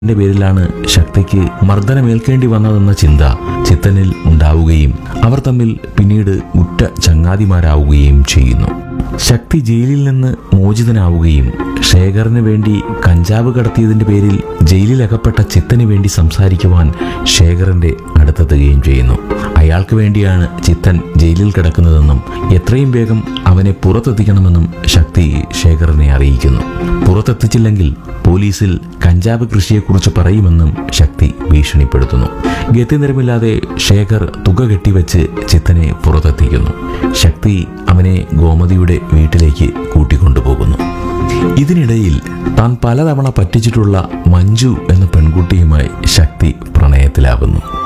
ന്റെ പേരിലാണ് ശക്തിക്ക് മർദ്ദനമേൽക്കേണ്ടി വന്നതെന്ന ചിന്ത ചിത്തനിൽ ഉണ്ടാവുകയും അവർ തമ്മിൽ പിന്നീട് ഉറ്റ ചങ്ങാതിമാരാവുകയും ചെയ്യുന്നു ശക്തി ജയിലിൽ നിന്ന് മോചിതനാവുകയും ശേഖറിന് വേണ്ടി കഞ്ചാവ് കടത്തിയതിന്റെ പേരിൽ ജയിലിലകപ്പെട്ട ചിത്തന് വേണ്ടി സംസാരിക്കുവാൻ ശേഖറിന്റെ അടുത്തെത്തുകയും ചെയ്യുന്നു അയാൾക്ക് വേണ്ടിയാണ് ചിത്തൻ ജയിലിൽ കിടക്കുന്നതെന്നും എത്രയും വേഗം അവനെ പുറത്തെത്തിക്കണമെന്നും ശക്തി ശേഖറിനെ അറിയിക്കുന്നു പുറത്തെത്തിച്ചില്ലെങ്കിൽ പോലീസിൽ കഞ്ചാവ് കൃഷിയെക്കുറിച്ച് പറയുമെന്നും ശക്തി ഭീഷണിപ്പെടുത്തുന്നു ഗത്യന്തരമില്ലാതെ ശേഖർ തുക കെട്ടിവെച്ച് ചിത്തനെ പുറത്തെത്തിക്കുന്നു ശക്തി അവനെ ഗോമതിയുടെ വീട്ടിലേക്ക് കൂട്ടിക്കൊണ്ടുപോകുന്നു ഇതിനിടയിൽ താൻ പലതവണ പറ്റിച്ചിട്ടുള്ള മഞ്ജു എന്ന പെൺകുട്ടിയുമായി ശക്തി പ്രണയത്തിലാകുന്നു